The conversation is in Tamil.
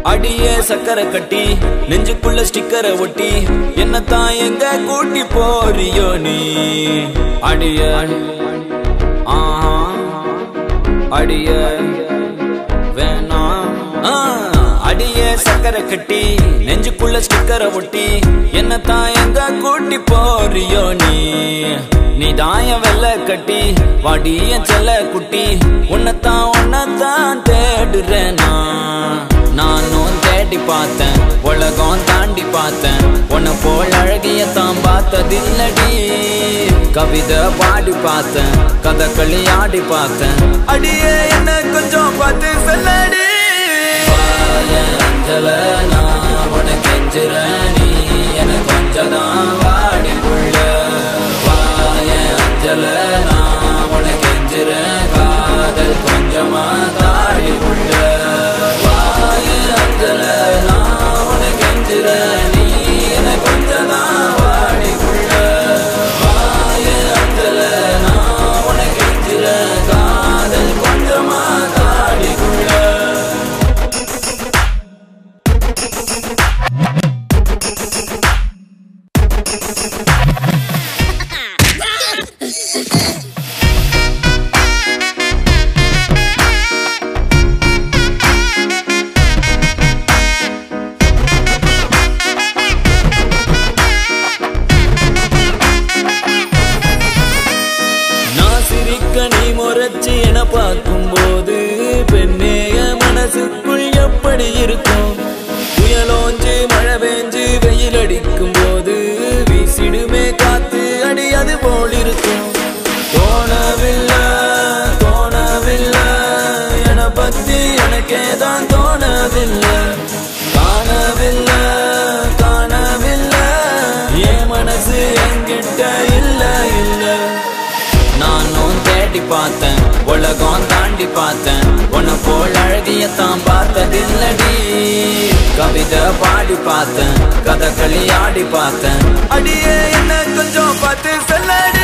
அடியே சக்கரை கட்டி நெஞ்சுக்குள்ள ஸ்டிக்கரை ஒட்டி என்னத்தான் எங்க கூட்டி போறியோ நீ அடிய ஆஹா அடிய வேணாம் ஆ, அடியே சக்கரை கட்டி நெஞ்சுக்குள்ள ஸ்டிக்கரை ஒட்டி என்னத்தான் எங்க கூட்டி போறியோ நீ நீ தாய வெள்ள கட்டி வாடிய செல்ல குட்டி உன்னைத்தான் உன்னைத்தான் தேடுறேன் நான் நானும் தேடி பார்த்தேன் உலகம் தாண்டி பார்த்தேன் உன்னை போல் அழகிய தான் பார்த்ததில்லடி கவிதை பாடி பார்த்தேன் கதகளி ஆடி பார்த்தேன் அடியே என்ன கொஞ்சம் பார்த்து சொல்லடி அஞ்சல நான் உனக்கு கெஞ்சுறேன் நீ எனக்கு கொஞ்சம் தான் வாடி புள்ள வாய அஞ்சல நான் உனக்கு கெஞ்சுறேன் காதல் கொஞ்சமா தாடி புள்ள வாய அஞ்சல நான் உனக்கு கெஞ்சுறேன் நீ எனக்கு கொஞ்சம் தான் வாடி புள்ள வாய அஞ்சல நான் உனக்கு கெஞ்சுறேன் காதல் கொஞ்சமா தாடி புள்ள நான் சிரிக்க நீ முறைச்சு என பார்க்கும்போது பெண்ணே என் மனசுக்குள் எப்படி இருக்கும் புயலோஞ்சு மழை பெஞ்சு வெயில் அடிக்கும் போது வீசிடுமே காத்து அடி அது போல் இருக்கும் தோணவில்லை தோணவில்லை என பத்தி எனக்கே தான் தோணவில்லை காணவில்லை காணவில்லை என் மனசு என்கிட்ட இல்ல இல்ல நானும் தேடி பார்த்தேன் உலகம் தாண்டி பார்த்தேன் உன்னை போல் அழகியத்தான் பார்த்ததில்லடி கவிதை பாடி பார்த்தேன் கதகளி ஆடி பார்த்தேன் அடியே என்ன கொஞ்சம் பார்த்து சொல்லடி